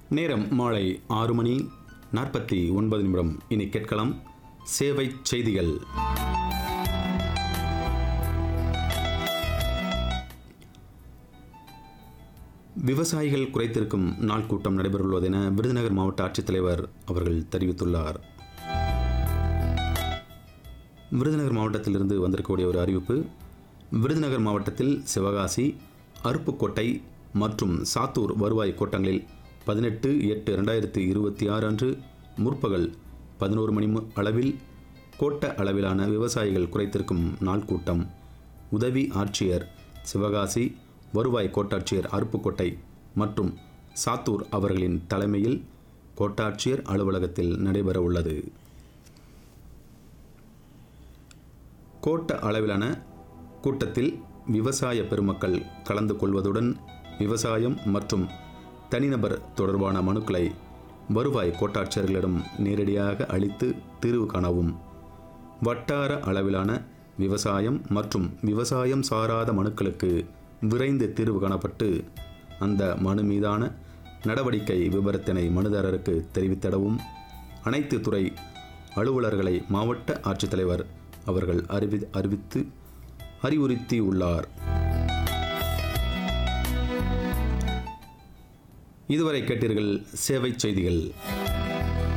நேரம் மாலை ஆறு மணி நாற்பத்தி ஒன்பது நிமிடம் இனி கேட்கலாம் சேவை செய்திகள் விவசாயிகள் குறைத்திருக்கும் நாள் கூட்டம் நடைபெறவுள்ளதென விருதுநகர் மாவட்ட ஆட்சித்தலைவர் அவர்கள் தெரிவித்துள்ளார் விருதுநகர் மாவட்டத்திலிருந்து வந்திருக்கக்கூடிய ஒரு அறிவிப்பு விருதுநகர் மாவட்டத்தில் சிவகாசி அருப்புக்கோட்டை மற்றும் சாத்தூர் வருவாய் கோட்டங்களில் பதினெட்டு எட்டு ரெண்டாயிரத்தி இருபத்தி ஆறு அன்று முற்பகல் பதினோரு மணி மு- அளவில் கோட்ட அளவிலான விவசாயிகள் குறைத்திருக்கும் நாள் கூட்டம் உதவி ஆட்சியர் சிவகாசி வருவாய் கோட்டாட்சியர் அருப்புக்கோட்டை மற்றும் சாத்தூர் அவர்களின் தலைமையில் கோட்டாட்சியர் அலுவலகத்தில் நடைபெற உள்ளது கோட்ட அளவிலான கூட்டத்தில் விவசாய பெருமக்கள் கலந்து கொள்வதுடன் விவசாயம் மற்றும் தனிநபர் தொடர்பான மனுக்களை வருவாய் கோட்டாட்சியர்களிடம் நேரடியாக அளித்து தீர்வு காணவும் வட்டார அளவிலான விவசாயம் மற்றும் விவசாயம் சாராத மனுக்களுக்கு விரைந்து தீர்வு காணப்பட்டு அந்த மனு மீதான நடவடிக்கை விபரத்தினை மனுதாரருக்கு தெரிவித்திடவும் அனைத்து துறை அலுவலர்களை மாவட்ட ஆட்சித்தலைவர் அவர்கள் அறிவி அறிவித்து அறிவுறுத்தியுள்ளார் இதுவரை கேட்டீர்கள் சேவை செய்திகள்